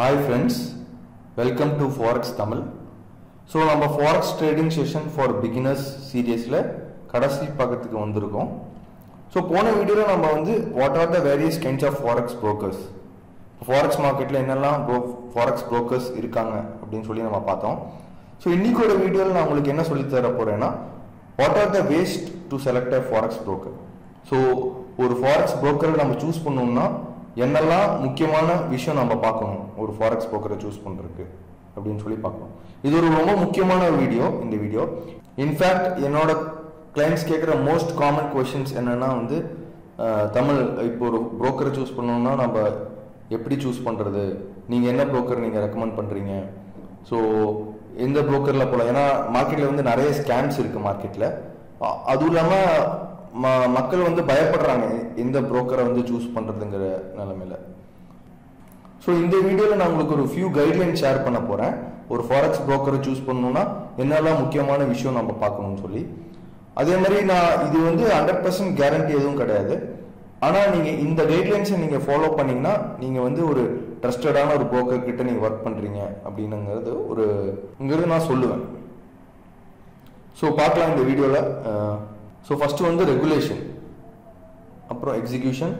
hi friends welcome to forex Tamil so நம்ம forex trading session for beginners சீரியஸில் கடைசி பக்கத்துக்கு வந்திருக்கோம் ஸோ போன வீடியோவில் நம்ம வந்து what are the various kinds of forex brokers forex மார்க்கெட்டில் என்னெல்லாம் ப்ரோ ஃபாரெக்ஸ் brokers இருக்காங்க அப்படின்னு சொல்லி நம்ம பார்த்தோம் ஸோ இன்னைக்கோட வீடியோவில் நான் உங்களுக்கு என்ன சொல்லி தர போகிறேன்னா what are the ways to select a forex broker so ஒரு ஃபாரெக்ஸ் broker நம்ம சூஸ் பண்ணோம்னா என்னெல்லாம் முக்கியமான விஷயம் நம்ம பார்க்கணும் ஒரு ஃபாரெக்ஸ் broker சூஸ் பண்ணுறதுக்கு அப்படின்னு சொல்லி பார்க்கணும் இது ஒரு ரொம்ப முக்கியமான ஒரு வீடியோ இந்த வீடியோ இன்ஃபேக்ட் என்னோட கிளைண்ட்ஸ் கேட்குற மோஸ்ட் காமன் கொஷின்ஸ் என்னன்னா வந்து அஹ், தமிழ் இப்போ ஒரு broker சூஸ் பண்ணோம்னா நம்ம எப்படி சூஸ் பண்ணுறது நீங்கள் என்ன broker நீங்கள் ரெக்கமெண்ட் பண்ணுறீங்க ஸோ எந்த brokerல போகலாம் ஏன்னா மார்க்கெட்டில் வந்து நிறைய ஸ்கேம்ஸ் இருக்குது மார்க்கெட்டில் அதுவும் இல்லாமல் ம மக்கள் வந்து பயப்படுறாங்க எந்த broker-அ வந்து சூஸ் பண்ணுறதுங்கிற நிலமையில ஸோ இந்த வீடியோவில் நான் உங்களுக்கு ஒரு ஃபியூ கைட்லைன் ஷேர் பண்ண போகிறேன் ஒரு ஃபாரெக்ஸ் broker சூஸ் பண்ணணும்னா என்னெல்லாம் முக்கியமான விஷயம் நம்ம பார்க்கணும்னு சொல்லி அதே மாதிரி நான் இது வந்து ஹண்ட்ரட் பர்சன்ட் கேரண்டி எதுவும் கிடையாது ஆனால் நீங்கள் இந்த கைட்லைன்ஸை நீங்கள் ஃபாலோ பண்ணீங்கன்னா நீங்கள் வந்து ஒரு ட்ரஸ்டடான ஒரு broker கிட்ட நீங்கள் ஒர்க் பண்ணுறீங்க அப்படின்னுங்கிறது ஒரு இங்கிறது நான் சொல்லுவேன் ஸோ பார்க்கலாம் இந்த வீடியோவில் ஸோ ஃபஸ்ட்டு வந்து ரெகுலேஷன் அப்புறம் எக்ஸிக்யூஷன்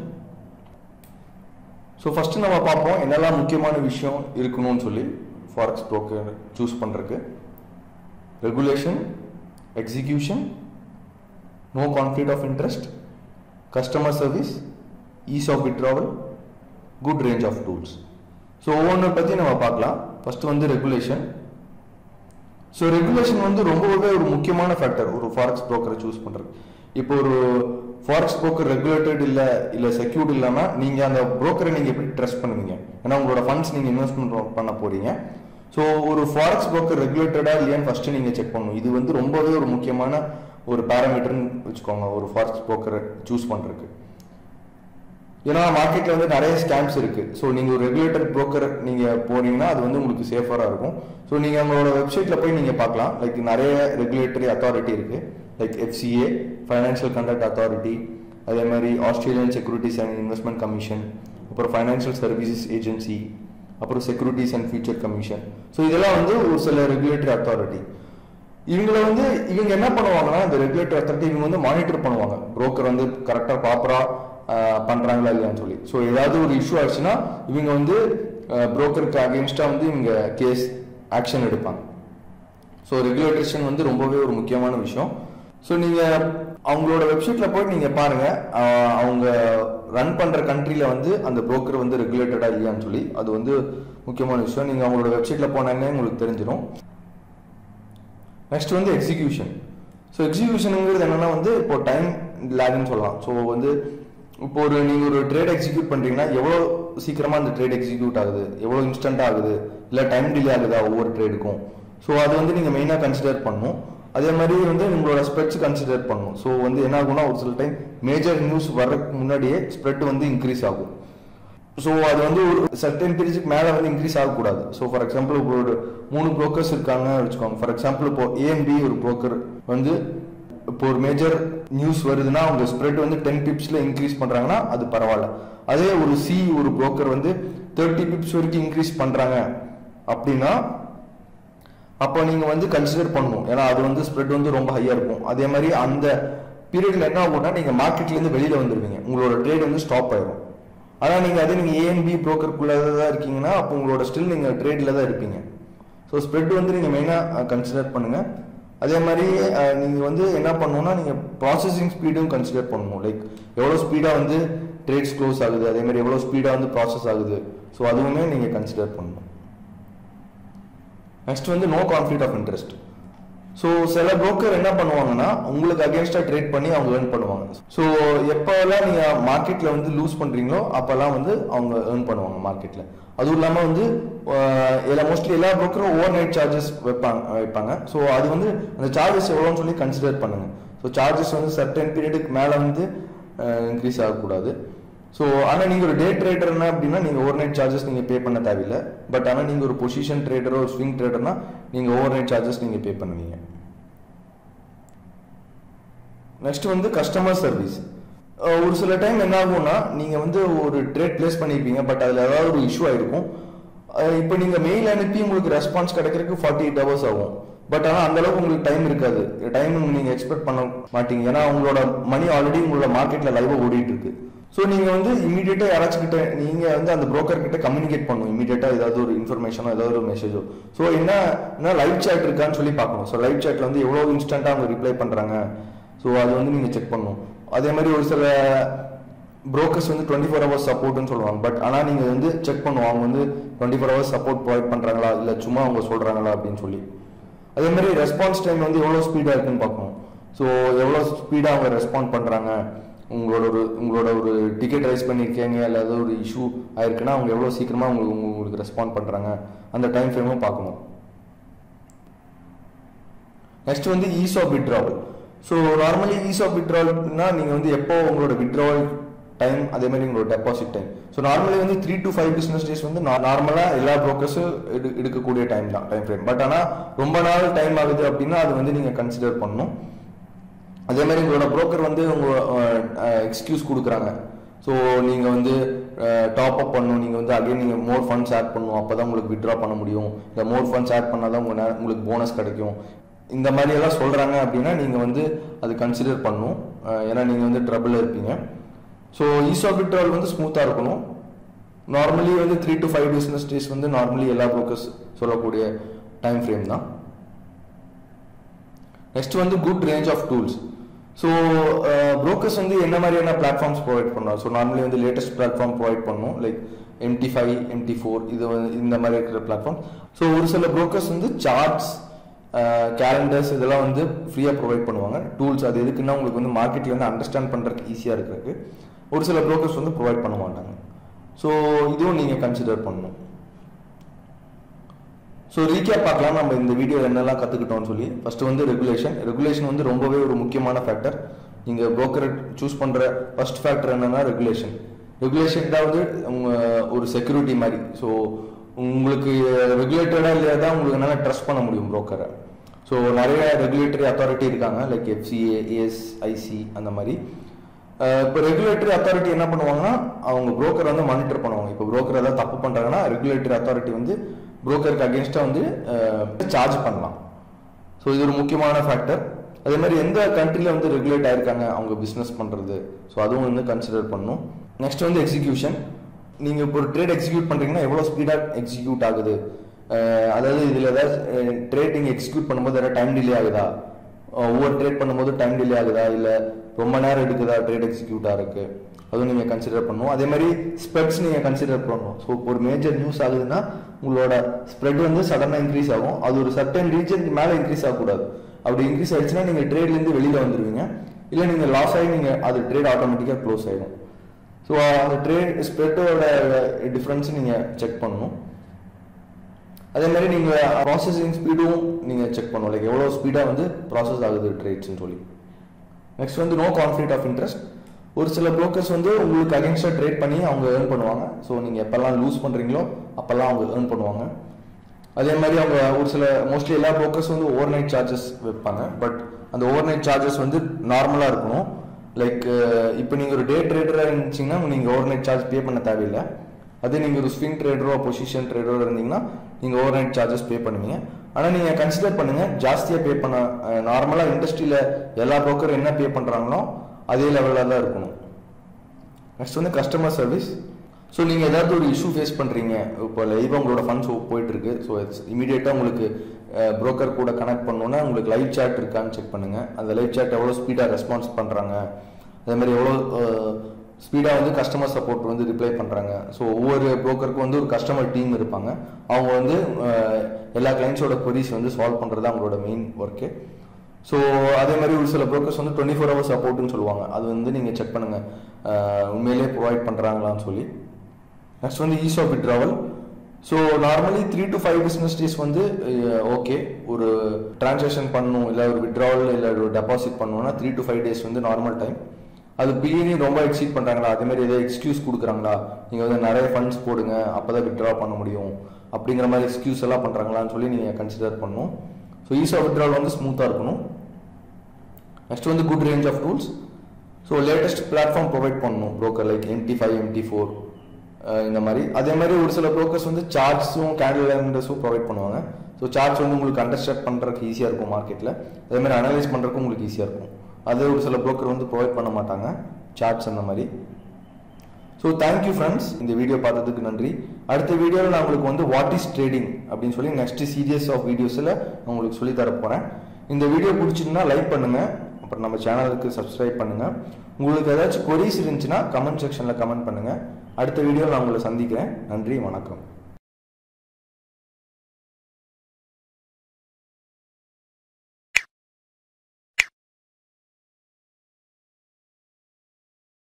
ஸோ ஃபஸ்ட்டு நம்ம பார்ப்போம் என்னெல்லாம் முக்கியமான விஷயம் இருக்கணும்னு சொல்லி ஃபாரெக்ஸ் broker சூஸ் பண்ணுறதுக்கு regulation execution no conflict of interest customer service ease of withdrawal good range of tools so ஒவ்வொன்றை பற்றி நம்ம பார்க்கலாம் ஃபஸ்ட்டு வந்து ரெகுலேஷன் ஸோ ரெகுலேஷன் வந்து ரொம்பவே ஒரு முக்கியமான ஃபேக்டர் ஒரு ஃபாரெக்ஸ் broker சூஸ் பண்ணுறது இப்போ ஒரு ஃபாரெக்ஸ் broker ரெகுலேட்டட் இல்லை இல்லை செக்யூர்ட் இல்லாமல் நீங்கள் அந்த broker-ஐ நீங்கள் எப்படி ட்ரஸ்ட் பண்ணுவீங்க ஏன்னா உங்களோட ஃபண்ட்ஸ் நீங்கள் இன்வெஸ்ட்மெண்ட் பண்ண போறீங்க ஸோ ஒரு ஃபாரெக்ஸ் broker ரெகுலேட்டடா இல்லையான்னு ஃபர்ஸ்ட் நீங்கள் செக் பண்ணணும் இது வந்து ரொம்பவே ஒரு முக்கியமான ஒரு பேராமீட்டர்னு வச்சுக்கோங்க ஒரு ஃபாரெக்ஸ் broker சூஸ் பண்ணுறதுக்கு ஏன்னா மார்க்கெட்ல வந்து நிறைய ஸ்கேம்ஸ் இருக்கு ஸோ நீங்க ஒரு ரெகுலேட்டர் broker நீங்க போறீங்கன்னா அது வந்து உங்களுக்கு சேஃபரா இருக்கும் ஸோ நீங்க உங்களோட வெப்சைட்ல போய் நீங்க பார்க்கலாம் லைக் நிறைய ரெகுலேட்டரி அத்தாரிட்டி இருக்கு like FCA financial conduct authority அதே மாதிரி Australian securities and investment commission அப்புறம் ஃபைனான்சியல் சர்வீசஸ் ஏஜென்சி அப்புறம் securities and future commission so இதெல்லாம் வந்து ஒரு சில ரெகுலேட்டரி அத்தாரிட்டி இவங்கள வந்து இவங்க என்ன பண்ணுவாங்கன்னா இந்த ரெகுலேட்டர் அத்தாரிட்டி இவங்க வந்து மானிட்டர் பண்ணுவாங்க broker வந்து கரெக்டாக ப்ராப்பராக பண்றாங்களா இல்லையான்னு சொல்லி ஸோ ஏதாவது ஒரு இஷ்யூ ஆச்சுன்னா இவங்க வந்து புரோக்கருக்கு அகேன்ஸ்டா வந்து இவங்க கேஸ் ஆக்ஷன் எடுப்பாங்க ஸோ ரெகுலேட்டேஷன் வந்து ரொம்பவே ஒரு முக்கியமான விஷயம் ஸோ நீங்க அவங்களோட வெப்சைட்ல போய் நீங்க பாருங்க அஹ், அவங்க ரன் பண்ற கண்ட்ரில வந்து அந்த broker வந்து ரெகுலேட்டடா இல்லையான்னு சொல்லி அது வந்து முக்கியமான விஷயம் நீங்க அவங்களோட வெப்சைட்ல போனேன்னே உங்களுக்கு தெரிஞ்சிடும் நெக்ஸ்ட் வந்து எக்ஸிகியூஷன் ஸோ எக்ஸிகியூஷனுங்கிறது என்னன்னா வந்து இப்போ டைம் லேக்னு சொல்லலாம் ஸோ வந்து இப்போ ஒரு நீங்கள் ஒரு ட்ரேட் எக்ஸிக்யூட் பண்ணுறீங்கன்னா எவ்வளோ சீக்கிரமாக அந்த ட்ரேட் எக்ஸிக்யூட் ஆகுது எவ்வளோ இன்ஸ்டன்ட் ஆகுது இல்லை டைம் டிலே ஆகுதா ஒவ்வொரு ட்ரேடுக்கும் ஸோ அது வந்து நீங்கள் மெயினாக கன்சிடர் பண்ணணும் அதே மாதிரி வந்து உங்களோட ஸ்ப்ரெட்ஸ் கன்சிடர் பண்ணணும் ஸோ வந்து என்ன ஆகும்னா ஒரு சில டைம் மேஜர் நியூஸ் வர்றதுக்கு முன்னாடியே ஸ்ப்ரெட் வந்து இன்க்ரீஸ் ஆகும் ஸோ அது வந்து ஒரு சர்டன் பீரியட்ஸ்க்கு மேலே வந்து இன்க்ரீஸ் ஆகக்கூடாது ஸோ ஃபார் எக்ஸாம்பிள் இப்போ ஒரு மூணு ப்ரோக்கர்ஸ் இருக்காங்க வச்சுக்கோங்க ஃபார் எக்ஸாம்பிள் இப்போ ஏஎன்பி ஒரு ப்ரோக்கர் வந்து இப்போ ஒரு மேஜர் நியூஸ் வருதுன்னா அவங்க ஸ்ப்ரெட் வந்து டென் பிப்ஸ்ல இன்க்ரீஸ் பண்றாங்கன்னா அது பரவாயில்ல அதே ஒரு சி ஒரு broker வந்து தேர்ட்டி பிப்ஸ் வரைக்கும் இன்க்ரீஸ் பண்றாங்க அப்படின்னா அப்போ நீங்க வந்து கன்சிடர் பண்ணணும் ஏன்னா அது வந்து ஸ்ப்ரெட் வந்து ரொம்ப ஹையா இருக்கும் அதே மாதிரி அந்த பீரியட்ல என்ன ஆகும்னா நீங்க மார்க்கெட்ல இருந்து வெளியில வந்துருவீங்க உங்களோட ட்ரேட் வந்து ஸ்டாப் ஆயிரும் ஆனா நீங்க அதே நீங்க ஏஎன்பி புரோக்கருக்குள்ள தான் இருக்கீங்கன்னா அப்போ உங்களோட ஸ்டில் நீங்க ட்ரேட்ல தான் இருப்பீங்க ஸோ ஸ்ப்ரெட் வந்து நீங்க மெயினா கன்சிடர் பண்ணுங்க அதே மாதிரி அஹ், நீங்க வந்து என்ன பண்ணணும்னா நீங்க ப்ராசஸிங் ஸ்பீடும் கன்சிடர் பண்ணணும் லைக் எவ்வளவு ஸ்பீடா வந்து ட்ரேட்ஸ் க்ளோஸ் ஆகுது அதே மாதிரி எவ்வளவு ஸ்பீடா வந்து ப்ராசஸ் ஆகுது ஸோ அதுவுமே நீங்க கன்சிடர் பண்ணணும் நெக்ஸ்ட் வந்து no conflict of interest so சில broker என்ன பண்ணுவாங்கன்னா உங்களுக்கு அகேன்ஸ்டாக ட்ரேட் பண்ணி அவங்க ஏர்ன் பண்ணுவாங்க ஸோ எப்போல்லாம் நீங்கள் மார்க்கெட்டில் வந்து லூஸ் பண்ணுறீங்களோ அப்போல்லாம் வந்து அவங்க ஏர்ன் பண்ணுவாங்க மார்க்கெட்டில் அதுவும் இல்லாமல் வந்து அஹ், எல்லா மோஸ்ட்லி எல்லா broker-ம் ஓவர் நைட் சார்ஜஸ் வைப்பாங்க வைப்பாங்க ஸோ அது வந்து அந்த சார்ஜஸ் எவ்வளோன்னு சொல்லி கன்சிடர் பண்ணுங்க ஸோ சார்ஜஸ் வந்து சர்டன் பீரியடுக்கு மேலே வந்து இன்க்ரீஸ் ஆகக்கூடாது ஸோ ஆனால் நீங்கள் ஒரு டே ட்ரேடர்னா அப்படின்னா நீங்கள் ஓவர் நைட் சார்ஜஸ் நீங்கள் பே பண்ண தேவையில்லை பட் ஆனால் நீங்கள் ஒரு பொசிஷன் ட்ரேடரோ ஒரு ஸ்விங் ட்ரேடர்னா நீங்கள் ஓவர் நைட் சார்ஜஸ் நீங்கள் பே பண்ணுவீங்க நெக்ஸ்ட் வந்து கஸ்டமர் சர்வீஸ் ஒரு சில டைம் என்ன ஆகும்னா நீங்கள் வந்து ஒரு ட்ரேட் பிளேஸ் பண்ணியிருப்பீங்க பட் அதில் ஏதாவது ஒரு இஷ்யூ ஆயிருக்கும் இப்போ நீங்கள் மெயில் அனுப்பி உங்களுக்கு ரெஸ்பான்ஸ் கிடைக்கிறதுக்கு ஃபார்ட்டி எயிட் ஹவர்ஸ் ஆகும் பட் ஆனால் அந்த அளவுக்கு உங்களுக்கு டைம் இருக்காது டைம் நீங்கள் எக்ஸ்பெக்ட் பண்ண மாட்டீங்க ஏன்னா உங்களோட மணி ஆல்ரெடி உங்களோட மார்க்கெட்டில் லைவாக ஓடிட்டு இருக்கு ஸோ நீங்கள் வந்து இமீடியட்டாக யாராச்சும் கிட்ட நீங்கள் வந்து அந்த broker கிட்ட கம்யூனிகேட் பண்ணணும் இமீடியட்டாக ஏதாவது ஒரு இன்ஃபர்மேஷனோ ஏதாவது ஒரு மெசேஜோ ஸோ என்ன என்ன லைவ் சேட் இருக்கான்னு சொல்லி பார்க்கணும் ஸோ லைவ் சேட்டில் வந்து எவ்வளோ இன்ஸ்டண்ட்டாக அவங்க ரிப்ளை பண்ணுறாங்க ஸோ அது வந்து நீங்கள் செக் பண்ணணும் அதே மாதிரி ஒரு சில brokers வந்து டுவெண்ட்டி ஃபோர் ஹவர்ஸ் சப்போர்ட்னு சொல்லுவாங்க பட் ஆனால் நீங்கள் வந்து செக் பண்ணுவோம் அவங்க வந்து twenty four hours support provide பண்ணுறாங்களா இல்லை சும்மா அவங்க சொல்கிறாங்களா அப்படின்னு சொல்லி அதே மாதிரி ரெஸ்பான்ஸ் டைம் வந்து எவ்வளோ ஸ்பீடாக இருக்குன்னு பார்க்கணும் ஸோ எவ்வளோ ஸ்பீடாக அவங்க ரெஸ்பாண்ட் பண்ணுறாங்க உங்களோட ஒரு உங்களோட ஒரு டிக்கெட் ரைஸ் பண்ணியிருக்கீங்க இல்லை ஏதோ ஒரு இஷ்யூ ஆயிருக்குன்னா அவங்க எவ்வளோ சீக்கிரமாக உங்களுக்கு உங்களுக்கு ரெஸ்பாண்ட் பண்ணுறாங்க அந்த டைம் ஃப்ரேமும் பார்க்கணும் நெக்ஸ்ட் வந்து ease of withdrawal so normally ease of விட்ராவல்னா நீங்கள் வந்து எப்போ உங்களோட விட்ராவல் டைம் அதே மாதிரி உங்களோட டெபாசிட் டைம் ஸோ நார்மலி வந்து three to five business days வந்து நார்மலாக எல்லா ப்ரோக்கர்ஸும் எடு எடுக்கக்கூடிய டைம் தான் டைம் ஃப்ரேம் பட் ஆனால் ரொம்ப நாள் டைம் ஆகுது அப்படின்னா அது வந்து நீங்கள் கன்சிடர் பண்ணணும் அதே மாதிரி உங்களோட புரோக்கர் வந்து உங்கள் எக்ஸ்கியூஸ் கொடுக்குறாங்க ஸோ நீங்கள் வந்து டாப் அப் பண்ணணும் நீங்கள் வந்து அகைன் நீங்கள் மோர் ஃபண்ட்ஸ் ஆட் பண்ணணும் அப்போ தான் உங்களுக்கு விட்ரா பண்ண முடியும் இல்லை மோர் ஃபண்ட்ஸ் ஆட் பண்ணால் தான் உங்கள் உங்களுக்கு போனஸ் கிடைக்கும் இந்த மாதிரி எல்லாம் சொல்கிறாங்க அப்படின்னா நீங்கள் வந்து அது கன்சிடர் பண்ணணும் அஹ் ஏன்னா நீங்கள் வந்து ட்ரபிள் இருப்பீங்க ஸோ ஈஸ் ஆஃப் விட்ரால் வந்து ஸ்மூத்தாக இருக்கணும் நார்மலி வந்து three to five business days வந்து நார்மலி எல்லா ப்ரோக்கர்ஸ் சொல்லக்கூடிய டைம் ஃப்ரேம் தான் நெக்ஸ்ட் வந்து good range of tools so brokers வந்து என்ன மாதிரியான பிளாட்ஃபார்ம்ஸ் ப்ரொவைட் பண்ணுறோம் ஸோ நார்மலி வந்து லேட்டஸ்ட் பிளாட்ஃபார்ம் ப்ரொவைட் பண்ணும் like MT five MT four இது வந்து இந்த மாதிரி இருக்கிற பிளாட்ஃபார்ம் ஸோ ஒரு சில brokers வந்து சார்ட்ஸ் கேலண்டர்ஸ் இதெல்லாம் வந்து ஃப்ரீயாக ப்ரொவைட் பண்ணுவாங்க டூல்ஸ் அது எதுக்குன்னா உங்களுக்கு வந்து மார்க்கெட்டில் வந்து அண்டர்ஸ்டாண்ட் பண்ணுறதுக்கு ஈஸியாக இருக்கிறதுக்கு ஒரு சில brokers வந்து ப்ரொவைட் பண்ண மாட்டாங்க ஸோ இதுவும் நீங்கள் கன்சிடர் பண்ணணும் ஸோ ரீகேப் பார்க்கலாம் நம்ம இந்த வீடியோ என்னெல்லாம் கற்றுக்கிட்டோம்னு சொல்லி ஃபர்ஸ்ட் வந்து ரெகுலேஷன் ரெகுலேஷன் வந்து ரொம்பவே ஒரு முக்கியமான ஃபேக்டர் நீங்கள் broker சூஸ் பண்ணுற ஃபர்ஸ்ட் ஃபேக்டர் என்னன்னா ரெகுலேஷன் ரெகுலேஷன் தான் வந்து உங்க ஒரு செக்யூரிட்டி மாதிரி ஸோ உங்களுக்கு ரெகுலேட்டடாக இல்லையா தான் உங்களுக்கு என்னால் ட்ரஸ்ட் பண்ண முடியும் broker-அ ஸோ நிறைய ரெகுலேட்டரி அத்தாரிட்டி இருக்காங்க லைக் எஃப்சிஏ ஏஎஸ்ஐசி அந்த மாதிரி இப்போ ரெகுலேட்டரி அத்தாரிட்டி என்ன பண்ணுவாங்கன்னா அவங்க broker வந்து மானிட்டர் பண்ணுவாங்க இப்போ broker ஏதாவது தப்பு பண்ணுறாங்கன்னா ரெகுலேட்டரி அத்தாரிட்டி வந்து புரோக்கருக்கு அகேன்ஸ்டாக வந்து சார்ஜ் பண்ணலாம் ஸோ இது ஒரு முக்கியமான ஃபேக்டர் அதே மாதிரி எந்த கண்ட்ரியில் வந்து ரெகுலேட் ஆயிருக்காங்க அவங்க பிஸ்னஸ் பண்ணுறது ஸோ அதுவும் வந்து கன்சிடர் பண்ணணும் நெக்ஸ்ட் வந்து எக்ஸிக்யூஷன் நீங்கள் இப்போ ஒரு ட்ரேட் எக்ஸிக்யூட் பண்ணுறீங்கன்னா எவ்வளோ ஸ்பீடாக எக்ஸிக்யூட் ஆகுது அஹ் அதாவது இதில் ஏதாவது ட்ரேட் நீங்கள் எக்ஸிக்யூட் பண்ணும்போது ஏதாவது டைம் டிலே ஆகுதா அஹ் ஒவ்வொரு ட்ரேட் பண்ணும்போது டைம் டிலே ஆகுதா இல்லை ரொம்ப நேரம் எடுக்குதா ட்ரேட் எக்ஸிக்யூட் ஆகிறதுக்கு அதுவும் நீங்கள் கன்சிடர் பண்ணணும் அதே மாதிரி ஸ்ப்ரெட்ஸ் நீங்கள் கன்சிடர் பண்ணணும் ஸோ ஒரு மேஜர் நியூஸ் ஆகுதுன்னா உங்களோட ஸ்ப்ரெட் வந்து சடனாக இன்க்ரீஸ் ஆகும் அது ஒரு சர்டன் ரீஜனுக்கு மேலே இன்க்ரீஸ் ஆகக்கூடாது அப்படி இன்க்ரீஸ் ஆயிடுச்சுன்னா நீங்கள் ட்ரேட்லேருந்து வெளியில் வந்துடுவீங்க இல்லை நீங்கள் லாஸ் ஆகி நீங்கள் அது ட்ரேட் ஆட்டோமேட்டிக்காக க்ளோஸ் ஆயிடும் ஸோ அந்த ட்ரேட் ஸ்ப்ரெட்டோட டிஃப்ரென்ஸ் நீங்கள் செக் பண்ணணும் அதே மாதிரி நீங்கள் ப்ராசஸிங் ஸ்பீடும் நீங்கள் செக் பண்ணணும் லைக் எவ்வளோ ஸ்பீடாக வந்து ப்ராசஸ் ஆகுது ட்ரேட்ஸ்னு சொல்லி நெக்ஸ்ட் வந்து நோ கான்ஃப்ளிக் ஆஃப் இன்ட்ரெஸ்ட் ஒரு சில brokers வந்து உங்களுக்கு அகேன்ஸ்டாக ட்ரேட் பண்ணி அவங்க ஏர்ன் பண்ணுவாங்க ஸோ நீங்கள் எப்போல்லாம் லூஸ் பண்ணுறீங்களோ அப்போல்லாம் அவங்க ஏர்ன் பண்ணுவாங்க அதே மாதிரி அவங்க ஒரு சில மோஸ்ட்லி எல்லா brokers வந்து ஓவர் நைட் சார்ஜஸ் வைப்பாங்க பட் அந்த ஓவர் நைட் சார்ஜஸ் வந்து நார்மலாக இருக்கணும் லைக் இப்போ நீங்கள் ஒரு டே ட்ரேடராக இருந்துச்சிங்கன்னா நீங்கள் ஓவர் நைட் சார்ஜ் பே பண்ண தேவையில்லை அதே நீங்கள் ஒரு ஸ்விங் ட்ரேடரோ பொசிஷன் ட்ரேடரோ இருந்தீங்கன்னா நீங்கள் ஓவர் நைட் சார்ஜஸ் பே பண்ணுவீங்க ஆனால் நீங்கள் கன்சிடர் பண்ணுங்கள் ஜாஸ்தியாக பே பண்ண நார்மலாக இண்டஸ்ட்ரியில் எல்லா broker என்ன பே பண்ணுறாங்களோ அதே லெவலில் தான் இருக்கணும் நெக்ஸ்ட் வந்து கஸ்டமர் சர்வீஸ் ஸோ நீங்கள் ஏதாவது ஒரு இஷ்யூ ஃபேஸ் பண்ணுறீங்க இப்போ லைவாக உங்களோட ஃபண்ட்ஸ் போயிட்டு இருக்கு ஸோ இட்ஸ் இமீடியட்டாக உங்களுக்கு புரோக்கர் கூட கனெக்ட் பண்ணோன்னா உங்களுக்கு லைவ் chat இருக்கான்னு செக் பண்ணுங்கள் அந்த லைவ் chat எவ்வளோ ஸ்பீடாக ரெஸ்பான்ஸ் பண்ணுறாங்க அதே மாதிரி எவ்வளோ ஸ்பீடாக வந்து கஸ்டமர் சப்போர்ட் வந்து ரிப்ளை பண்ணுறாங்க ஸோ ஒவ்வொரு புரோக்கருக்கும் வந்து ஒரு கஸ்டமர் டீம் இருப்பாங்க அவங்க வந்து அஹ், எல்லா கிளைண்ட்ஸோட கொரிஸ் வந்து சால்வ் பண்ணுறது அவங்களோட மெயின் ஒர்க்கு ஸோ அதே மாதிரி ஒரு சில brokers வந்து டுவெண்ட்டி ஃபோர் ஹவர்ஸ் சப்போர்ட்னு சொல்லுவாங்க அது வந்து நீங்கள் செக் பண்ணுங்கள் உண்மையிலேயே ப்ரொவைட் பண்ணுறாங்களான்னு சொல்லி நெக்ஸ்ட் வந்து ease of withdrawal so normally three to five business days வந்து ஓகே ஒரு டிரான்சாக்ஷன் பண்ணணும் இல்லை ஒரு விட்ராவல் இல்லை ஒரு டெபாசிட் பண்ணணும்னா த்ரீ டு ஃபைவ் டேஸ் வந்து நார்மல் டைம் அது பில்லியனையும் ரொம்ப எக்ஸீட் பண்ணுறாங்களா அதே மாதிரி ஏதாவது எக்ஸ்கியூஸ் கொடுக்குறாங்களா நீங்கள் வந்து நிறைய ஃபண்ட்ஸ் போடுங்க அப்போ தான் விட்ரா பண்ண முடியும் அப்படிங்கிற மாதிரி எக்ஸ்கியூஸ் எல்லாம் பண்ணுறாங்களான்னு சொல்லி நீங்கள் கன்சிடர் பண்ணணும் ஸோ ஈஸ் ஆஃப் விட்ராவல் வந்து ஸ்மூத்தாக இருக்கணும் நெக்ஸ்ட் வந்து good range of tools so latest platform provide பண்ணணும் broker like MT five MT four ah இந்த மாதிரி அதே மாதிரி ஒரு சில ப்ரோக்கர்ஸ் வந்து சார்ட்ஸும் கேண்டில் லேண்டர்ஸும் ப்ரொவைட் பண்ணுவாங்க ஸோ சார்ட்ஸ் வந்து உங்களுக்கு அண்டர்ஸ்டாண்ட் பண்ணுறதுக்கு ஈஸியாக இருக்கும் மார்க்கெட்டில் அதே மாதிரி அனலைஸ் பண்ணுறதுக்கு உங்களுக்கு ஈஸியாக இருக்கும் அதே ஒரு சில ப்ரோக்கர் வந்து ப்ரொவைட் பண்ண மாட்டாங்க சார்ட்ஸ் அந்த மாதிரி ஸோ தேங்க்யூ ஃப்ரெண்ட்ஸ் இந்த வீடியோ பார்த்ததுக்கு நன்றி அடுத்த வீடியோவில் நான் உங்களுக்கு வந்து வாட் இஸ் ட்ரேடிங் அப்படின்னு சொல்லி நெக்ஸ்ட் சீரியஸ் ஆஃப் வீடியோஸில் நான் உங்களுக்கு சொல்லி தர போகிறேன் இந்த வீடியோ பிடிச்சிருந்தா லைக் பண்ணுங்கள் அப்புறம் நம்ம சேனலுக்கு சப்ஸ்கிரைப் பண்ணுங்கள் உங்களுக்கு ஏதாச்சும் கொரிஸ் இருந்துச்சுன்னா கமெண்ட் செக்ஷனில் கமெண்ட் பண்ணுங்கள் அடுத்த வீடியோவில் நான் உங்களை சந்திக்கிறேன் நன்றி வணக்கம்